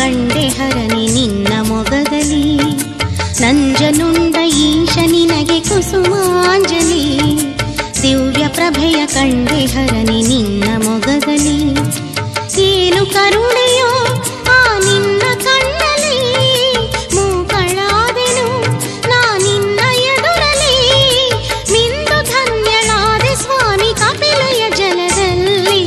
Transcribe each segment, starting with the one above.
ಕಂಡೆ ಹರನಿ ನಿನ್ನ ಮೊಗದಲ್ಲಿ ನಂಜನುಂಡ ಈಶ ನಿನಗೆ ಕುಸುಮಾಂಜಲಿ ದಿವ್ಯ ಪ್ರಭೆಯ ಕಂಡೆ ಹರನಿ ನಿನ್ನ ಮೊಗದಲ್ಲಿ ಏನು ಕರುಣೆಯೋ ಆ ನಿನ್ನ ಕಣ್ಣಲ್ಲಿ ಮೂಕಳಾದೆನು ನಾ ನಿನ್ನ ಎದುರಲಿ ಮಿಂದು ಧನ್ಯಳಾದೆ ಸ್ವಾಮಿ ಕಪಿಲೆಯ ಜಲದಲ್ಲಿ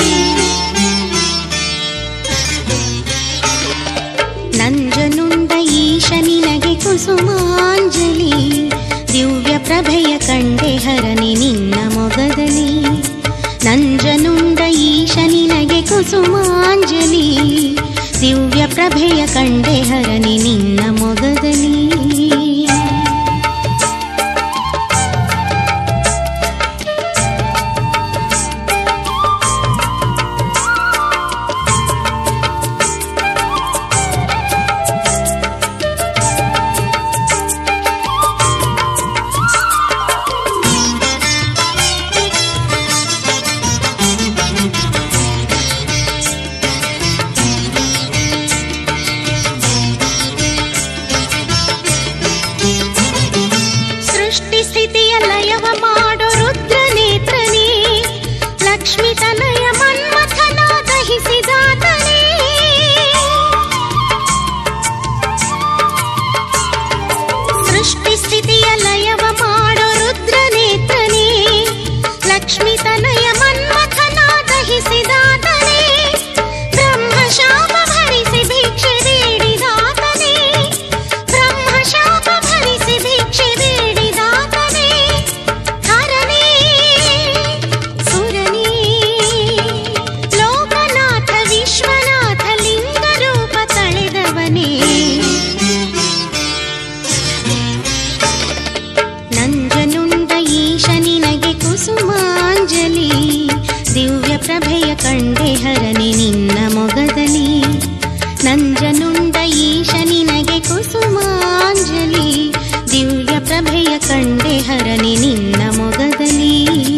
ನಂಜನುಂಡ ಈಶ ನಿನಗೆ ಕುಸುಮಾಂಜಲಿ ದಿವ್ಯ ಪ್ರಭೆಯ ಕಂಡೆ ಹರನಿ ನಿನ್ನ ಮೊಗದಲ್ಲಿ ನಂಜನುಂಡ ಈಶ ನಿನಗೆ ಕುಸುಮಾಂಜಲಿ ದಿವ್ಯ ಪ್ರಭೆಯ ಕಂಡೆ ಹರನಿ ನಿನ್ನ ಮೊಗದಲ್ಲಿ ಸೃಷ್ಟಿ ಸ್ಥಿತಿಯ ಲಯವ ಮಾಡೋ ರುದ್ರ ನೇತ್ರನೇ ಲಕ್ಷ್ಮಿ ತನಯ ಮನ್ಮಥನ ದಹಿಸಿದಾತನೇ ಸೃಷ್ಟಿ ಸ್ಥಿತಿಯ ಲಯವ ಮಾಡೋ ರುದ್ರ ನೇತ್ರನೇ ಲಕ್ಷ್ಮಿ ತನಯ ಮನ್ಮಥನ ದಹಿಸಿದಾತನೇ ಬ್ರಹ್ಮ ಶಾಪ ಭರಿಸಿ ಭಿಕ್ಷೆ ಬೇಡಿದಾತನೇ ಬ್ರಹ್ಮ ಶಾಪ ಭರಿಸಿ ಭಿಕ್ಷೆ ಬೇಡಿದಾತನೇ ಹರನೇ ಸುರನೇ ಲೋಕನಾಥ ವಿಶ್ವನಾಥ ಲಿಂಗ ರೂಪ ತಳೆದವನೇ ನಂಜನುಂಡ ಈಶ ನಿನಗೆ ಕುಸುಮಾಂಜಲಿ ದಿವ್ಯ ಪ್ರಭೆಯ ಕಂಡೆ ಹರನೆ ನಿನ್ನ ಮೊಗದಲ್ಲಿ ನಂಜನುಂಡ ಈಶ ನಿನಗೆ ಕುಸುಮಾಂಜಲಿ ದಿವ್ಯ ಪ್ರಭೆಯ ಕಂಡೆ ಹರನೆ ನಿನ್ನ ಮೊಗದಲ್ಲಿ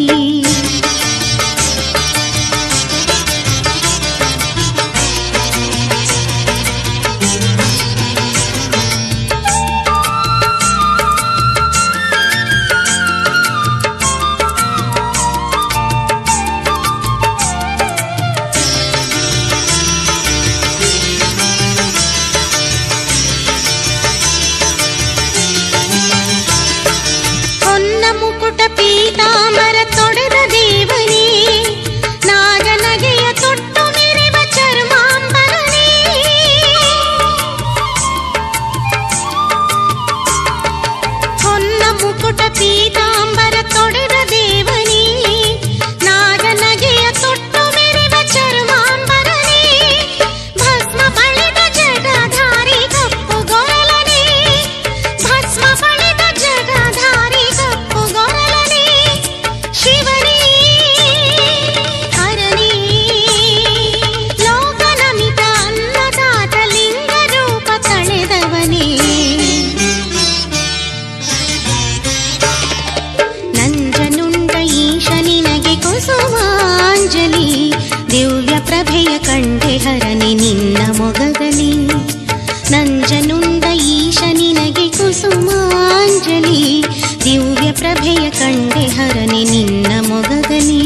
ಹೊನ್ನ ಮುಕುಟ ಪೀತಾಮರ ತೊಡೆದ ದೇವನೇ ನಾಗನಗೆಯ ತೊಟ್ಟು ಮೆರೆವ ಚರ್ಮಾಂಬರನೇ ಹೊನ್ನ ಮುಕುಟ ಪೀತಾಂಬರ ತೊಡೆದ ದೇವನೇ ನಾಗನಗೆಯ ತೊಟ್ಟು ಮೆರೆವ ಚರ್ಮಾಂಬರನೇ ಭಸ್ಮ ಬಳಿದ ಜಗಧಾರಿ ಕಪ್ಪು ಗೊರಲನೇ ಭಸ್ಮ ಬಳಿದ ಜಗಧಾರಿ ಕಪ್ಪು ಗೊರಲನೇ ಶಿವನೇ ಹರನೇ ಲೋಕನಮಿತ ಅನ್ನದಾತ ಲಿಂಗ ರೂಪ ತಳೆದವನೇ ನಂಜನುಂಡ ಈಶ ನಿನಗೆ ಕುಸುಮಾಂಜಲಿ ದಿವ್ಯ ಪ್ರಭೆಯ ಕಂಡೆ ಹರನೆ ನಿನ್ನ ಮೊಗದಲ್ಲಿ ನಂಜನುಂಡ ಈಶ ನಿನಗೆ ಕುಸುಮಾಂಜಲಿ ದಿವ್ಯ ಪ್ರಭೆಯ ಕಂಡೆ ಹರನೆ ನಿನ್ನ ಮೊಗದಲ್ಲಿ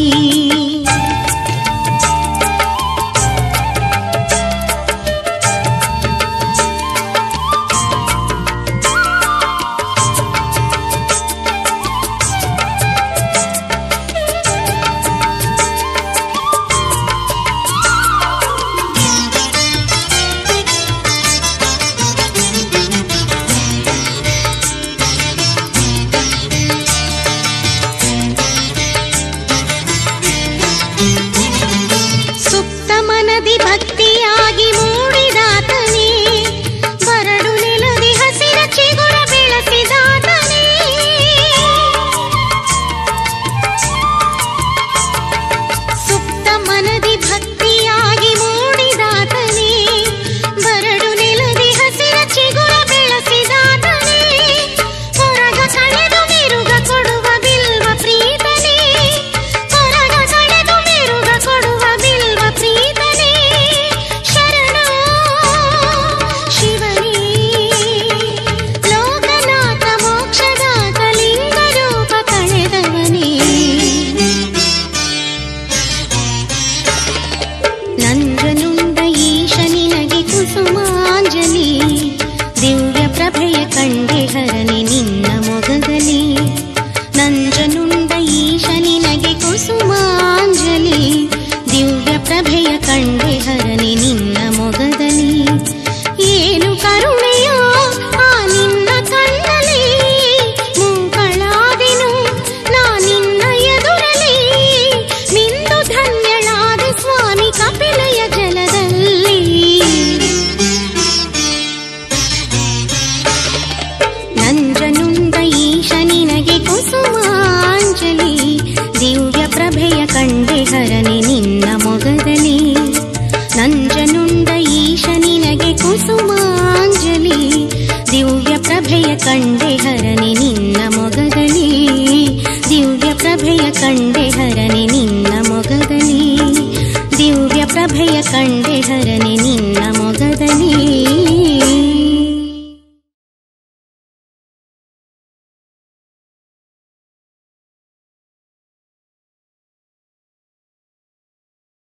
ಪ್ರಭೆಯ ಕಂಡೆ ಹರನೆ ನಿನ್ನ ಮೊಗದಲ್ಲಿ ದಿವ್ಯ ಪ್ರಭೆಯ ಕಂಡೆ ಹರನೆ ನಿನ್ನ ಮೊಗದಲ್ಲಿ ದಿವ್ಯ ಪ್ರಭೆಯ ಕಂಡೆ ಹರನೆ ನಿನ್ನ ಮೊಗದಲ್ಲಿ